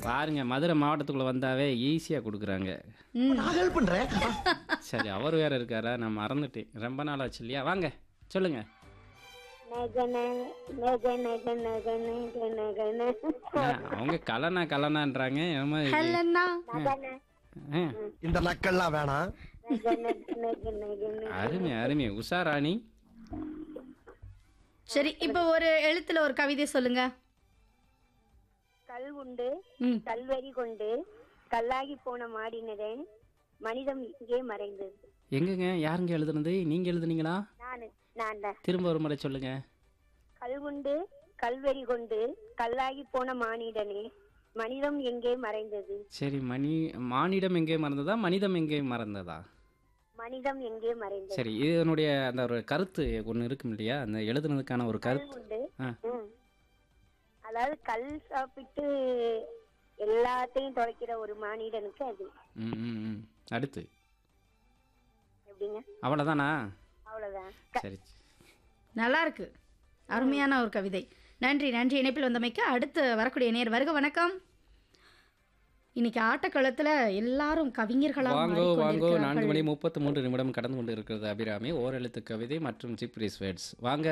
பாருங்க மதுரை மாவட்டத்துக்குள்ள வந்தாவே ஈஸியா கொடுக்குறாங்க ம் நான் ஹெல்ப் பண்றேன் சரி அவர் வேற இருக்காரா நான் மறந்துட்டேன் ரொம்ப நாள் ஆச்சு இல்லையா வாங்க சொல்லுங்க நகன நக நக நக நக நகன ஆ, அவங்க கலனா கலனான்றாங்க ஏமா இது? ஹெலனா நகன ஆ, இந்த நக்கல்லாம் வேணாம் நக நக நக நக அருமை அருமை உஷாராணி சரி இப்போ ஒரு எழுத்துல ஒரு கவிதை சொல்லுங்க கல் உண்டு ம் கல்வரி கொண்டு கல்லாகி போன மாடினதே மனிதம் இங்கே மறைந்தது எங்கங்க யாருங்க எழுதுனது நீங்க எழுதுனீங்களா நானு நான் தான் திரும்ப ஒரு முறை சொல்லுங்க கல் உண்டு கல்வெறி கொண்டு கல்லாகி போன மானிடனே மனிதம் எங்கே மறைந்தது சரி மணி மானிடம் எங்கே மறந்ததா மனிதம் எங்கே மறந்ததா மனிதம் எங்கே மறைந்தது சரி இதனுடைய அந்த ஒரு கருத்து ஒன்று இருக்கும் இல்லையா அந்த எழுதுனதுக்கான ஒரு கல் கருத்து உண்டு ஆ. ம். அதாவது கல் சாப்பிட்டு எல்லாத்தையும் தொலைக்கிற ஒரு மானிடனுக்கு அது ம் ம் ம் அடுத்து எப்படிங்க அவ்வளோதானா அவ்வளவுதான் சரி நல்லா இருக்கு அருமையான ஒரு கவிதை நன்றி நன்றி இணைப்பில் வந்தமைக்கு அடுத்து வரக்கூடிய நேர் வருக வணக்கம் இன்னைக்கு ஆட்டக்களத்துல எல்லாரும் கவிஞர்களாக வாங்கோ வாங்கோ நான்கு மாறிக்கொண்டிருக்கிறார்கள். மணி முப்பத்து மூன்று நிமிடம் கடந்து கொண்டு இருக்கிறது அபிராமி ஓரெழுத்து கவிதை மற்றும் ஜிப்ரிஸ் வேர்ட்ஸ் வாங்க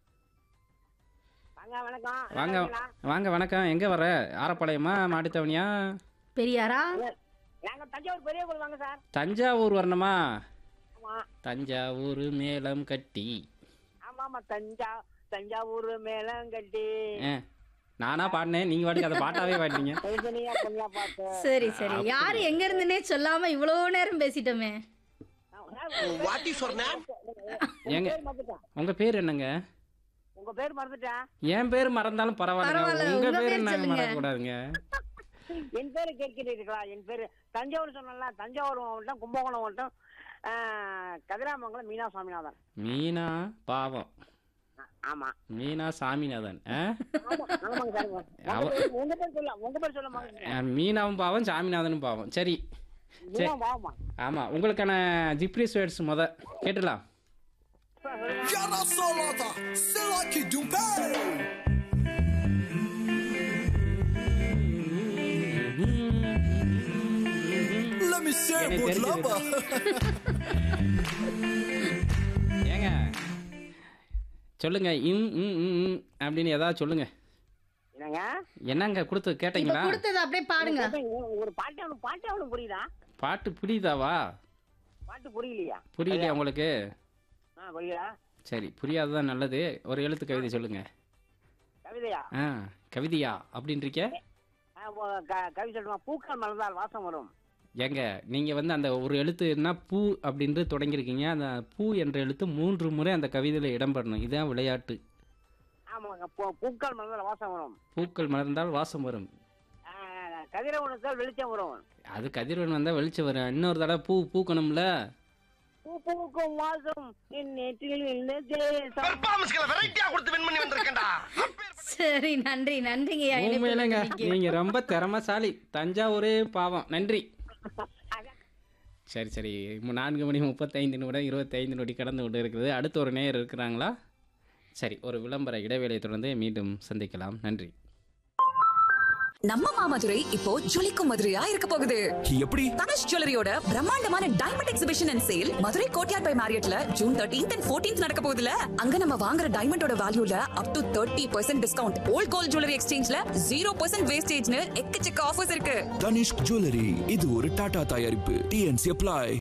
வாங்க வணக்கம் வாங்க வாங்க வணக்கம் எங்கே வர ஆரப்பாளையமா மாடித்தவனியா பெரியாரா நாங்க தஞ்சாவூர் பெரிய கோயில் வாங்க சார் தஞ்சாவூர் வரணுமா ஆமா தஞ்சாவூர் மேளம் கட்டி ஆமா ஆமா தஞ்சா தஞ்சாவூர் மேலங்கட்டி ஆ நானா பாடினேன் நீங்கள் வாட்டுக்கு அதை பாட்டாவே பாடினீங்க தனித்தனியா தனியா பாட்டு சரி சரி யாரு எங்க இருந்துனே சொல்லாம இவ்வளோ நேரம் பேசிட்டோமே வாட் இஸ் யுவர் நேம் ஏங்க மறந்துட்டேன் உங்கள் பேர் என்னங்க உங்க பேர் மறந்துட்டேன் என் பேர் மறந்தாலும் பரவாயில்ல, பரவாயில்ல உங்க உங்க பேர் பேர் நாங்க சொல்லுங்க. மறக்கக்கூடாதுங்க என் பேரு கேட்கிறீர்களா என் பேரு தஞ்சாவூர் சொன்னல தஞ்சாவூர் மாவட்டம் கும்பகோணம் மாவட்டம் ஆஹ், கதிராமங்கலம் மீனா சுவாமிநாதன் மீனா பாவம் ஆமா மீனா சாமிநாதன் ஆ? ஆமா ஆமாங்க சார் அவ- உங்க பேர் சொல்ல உங்க பேர் சொல்ல மாட்டேங்க ஆ, மீனாவும் பாவம் சாமிநாதனும் பாவம் சரி மீனா வாமா ஆமா உங்களுக்கான ஜிப்ரிஸ் வேர்ட்ஸ் முத கேட்டுலாம் Yara Solata, Silaki Dumpe. Let me say எனக்கு what தெரிஞ்சது. lava. ஏங்க சொல்லுங்க இம் ம், ம், ம் அப்படின்னு ஏதாவது சொல்லுங்க என்னங்க என்னங்க கொடுத்து இப்ப கேட்டீங்களா கொடுத்தது அப்படியே பாடுங்க ஒரு பாட்டு அவனுக்கு பாட்டு அவனுக்கு புரியுதா பாட்டு புரியுதாவா பாட்டு புரியலையா புரியலையா உங்களுக்கு ஆ புரியுதா சரி புரியாததான் நல்லது ஒரு எழுத்து கவிதை சொல்லுங்க கவிதையா ஆ கவிதையா அப்படின்றீங்க ஆ, ஓ- க- கவி சொல்லுமா பூக்கள் மலர்ந்தால் வாசம் வரும் ஏங்க நீங்கள் வந்து அந்த ஒரு எழுத்துன்னா பூ அப்படின்ட்டு தொடங்கியிருக்கீங்க அந்த பூ என்ற எழுத்து மூன்று முறை அந்த கவிதையில் இடம்பெறணும் இதுதான் விளையாட்டு ஆமாங்க பூ- பூக்கள் மலர்ந்தால் வாசம் வரும் பூக்கள் மலர்ந்தால் வாசம் வரும் ஆ, கதிரவனுக்கு வெளிச்சம் வரும் அது கதிரவன் வந்தால் வெளிச்சம் வரும் இன்னொரு தடவை பூ பூக்கணும்ல பூ பூக்கும் வாசம் என் நெற்றில் விழுந்த தேசம் பெர்ஃபார்மன்ஸ்களை வெரைட்டியா கொடுத்து வின் பண்ணி வந்திருக்கேன்டா சரி நன்றி நன்றிங்கய்யா இணைப்பில் உண்மையிலங்க வந்தமைக்கு. நீங்கள் ரொம்ப திறமசாலி தஞ்சாவூரே பாவம் நன்றி சரி சரி மு- நான்கு மணி முப்பத்தைந்து நிமிடம் இருபத்தைந்து நொடி கடந்து கொண்டு இருக்கிறது அடுத்து ஒரு நேயர் இருக்கிறாங்களா சரி ஒரு விளம்பர இடைவேளையை தொடர்ந்து மீண்டும் சந்திக்கலாம் நன்றி நம்ம மாமதுரை இப்போ ஜொலிக்கும் மதுரையா இருக்க போகுது எப்படி தனுஷ் ஜுவல்லரியோட பிரம்மாண்டமான diamond exhibition and sale Madurai Courtyard by மேரியட்ல ஜூன் தேர்ட்டீன்த் அண்ட் ஃபோர்டீன்த் நடக்க போகுதுல அங்க நம்ம வாங்குற டைமண்டோட வேல்யூல up to thirty percent discount old gold jewellery எக்ஸ்சேஞ்ச்ல ஜீரோ பர்சன்ட் வேஸ்டேஜ்னு எக்கச்சக்க ஆஃபர்ஸ் இருக்கு தனிஷ்க் ஜுவல்லரி இது ஒரு டாடா தயாரிப்பு டிஎன்சி அப்ளை